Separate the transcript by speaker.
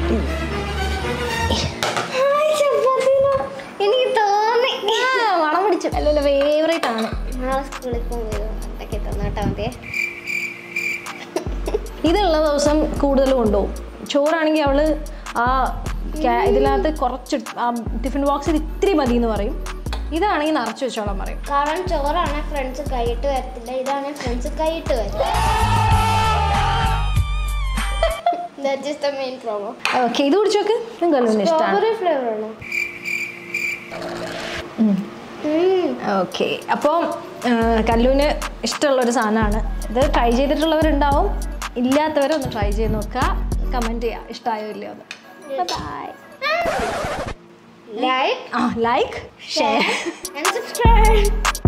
Speaker 1: എനിക്ക് തോന്നി
Speaker 2: ആ, മണം പിടിച്ചു അല്ലല്ല ഫേവറേറ്റ് ആണ്
Speaker 1: നാളെ സ്കൂളിൽ പോകുമ്പോൾ ഉണ്ടാക്കി തന്നോട്ടാ മതിയെ
Speaker 2: ഇതുള്ള ദിവസം കൂടുതൽ കൊണ്ടുപോകും ചോറാണെങ്കിൽ അവള് ആ ക്യാ- ഇതിനകത്ത് കുറച്ച് ആ ടിഫിൻ ബോക്സിൽ ഇത്തിരി മതി എന്ന് പറയും ഇതാണെങ്കിൽ നിറച്ച് വെച്ചോളാൻ പറയും
Speaker 1: കാരണം ചോറാണ് ഫ്രണ്ട്സ് കൈയിട്ട് വരത്തില്ല ഇതാണ് ഫ്രണ്ട്സ് കൈയിട്ട് വരും that is the main problem
Speaker 2: okay ഇത് കുടിച്ചു നോക്ക് കല്ലുവിന് ഇഷ്ടമാണ്
Speaker 1: സ്ട്രോബെറി ഫ്ലേവർ ആണോ
Speaker 2: ഓക്കെ അപ്പോൾ കല്ലുവിന് ഇഷ്ടമുള്ളൊരു സാധനമാണ് ഇത് ട്രൈ ചെയ്തിട്ടുള്ളവരുണ്ടാവും ഇല്ലാത്തവരൊന്ന് ട്രൈ ചെയ്ത് നോക്കുക കമൻറ്റ് ചെയ്യുക ഇഷ്ടമായോ ഇല്ലയോ എന്ന് ബൈ
Speaker 1: ലൈക്ക്
Speaker 2: ആ ലൈക്ക് ഷെയർ
Speaker 1: and subscribe